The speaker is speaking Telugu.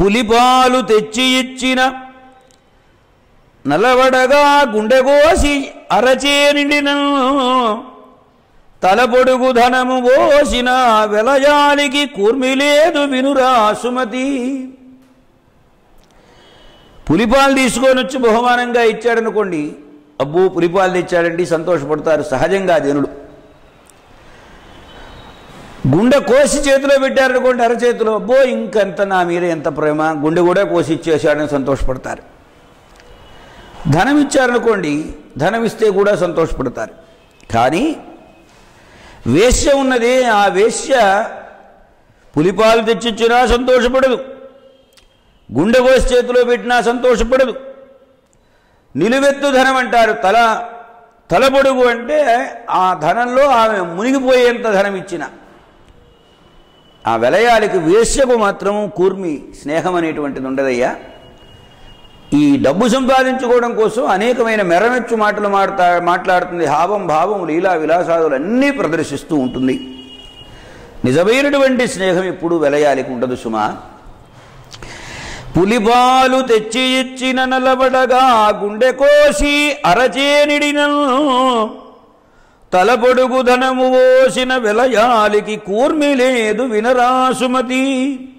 పులిపాలు తెచ్చి ఇచ్చిన నలవడగా గుండెగోసి అరచేనిండిన తలపొడుగు ధనము పోసిన వెలయాలికి కూర్మిలేదు వినురా సుమతి పులిపాలు తీసుకొని వచ్చి బహుమానంగా ఇచ్చాడనుకోండి అబ్బో పులిపాలు తెచ్చాడండి సంతోషపడతారు సహజంగా జనులు గుండె కోసి చేతిలో పెట్టారనుకోండి అరచేతిలో అబ్బో ఇంకెంత నా మీద ఎంత ప్రేమ గుండె కూడా కోసి ఇచ్చేసాడని సంతోషపడతారు ధనం ఇచ్చారనుకోండి ధనం ఇస్తే కూడా సంతోషపడతారు కానీ వేశ్య ఉన్నది ఆ వేశ్య పులిపాలు తెచ్చిచ్చినా సంతోషపడదు గుండె కోసి చేతిలో పెట్టినా సంతోషపడదు నిలువెత్తు ధనం అంటారు తల తలపొడుగు అంటే ఆ ధనంలో ఆమె మునిగిపోయేంత ధనం ఇచ్చిన ఆ వెలయాలికి వేశ్యకు మాత్రం కూర్మి స్నేహం అనేటువంటిది ఉండదయ్యా ఈ డబ్బు సంపాదించుకోవడం కోసం అనేకమైన మెరమెచ్చు మాటలు మాడతా మాట్లాడుతుంది హావం భావం లీలా విలాసాదులు అన్నీ ప్రదర్శిస్తూ ఉంటుంది నిజమైనటువంటి స్నేహం ఎప్పుడు వెలయాలికి ఉండదు సుమా పులిపాలు తెచ్చి ఇచ్చిన నలబడగా గుండె కోసి అరచేనిడిన తలపొడుగు ధనము ఓసిన వెలయాలికి కూర్మి లేదు వినరాసుమతి